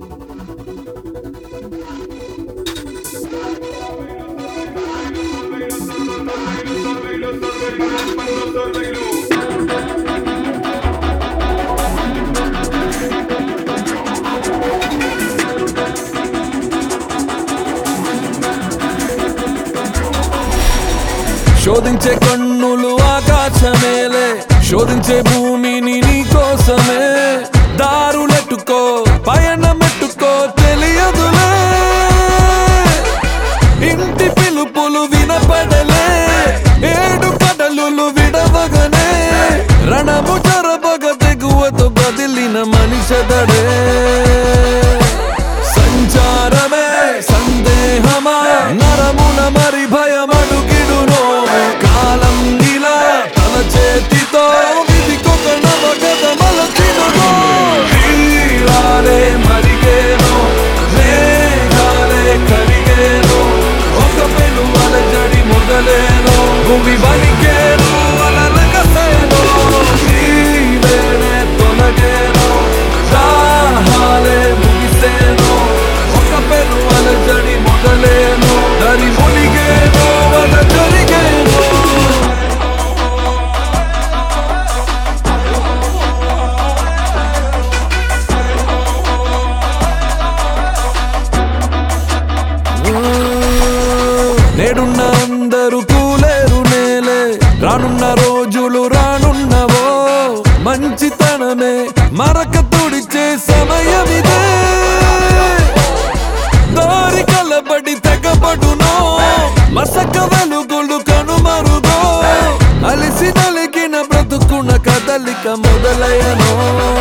శోధించే కన్నులు ఆకాశమేలే శోధించే భూమిని నీ కోసమే దారులెట్టుకో పయనమెట్టుకో తెలియదులే ఇంటి పిలుపులు వినపడలే ఏడు కడలులు విడవగనే రణము జరబగ తెగువతో బదిలిన మనిషదడే సంచారమే సందేహమా నరమున మరి భయమడుగిడునో కాలం ఇలా తన చేతితో విధికొక నవగత మలచినునో తీరాలే మరిగేను మేఘాలే కరిగేను ఒక పెను అలజడి మొదలేను భూమి వణికేను అలరగసేను నీవేనే తొలగేను దాహాలే ముగిసేను ఒక పెను అలజడి మొదలేను దరి మునిగేను అల జరిగేను నేడున్న అందరూ కూలేరు నేలే రానున్న రోజులు రానున్నవో మంచితనమే మరక తుడిచే సమయమిదే దారి కలబడి తెగబడునో మసక వెలుగులు కనుమరుగో అలిసి నలిగిన బ్రతుకున కదలిక మొదలయనో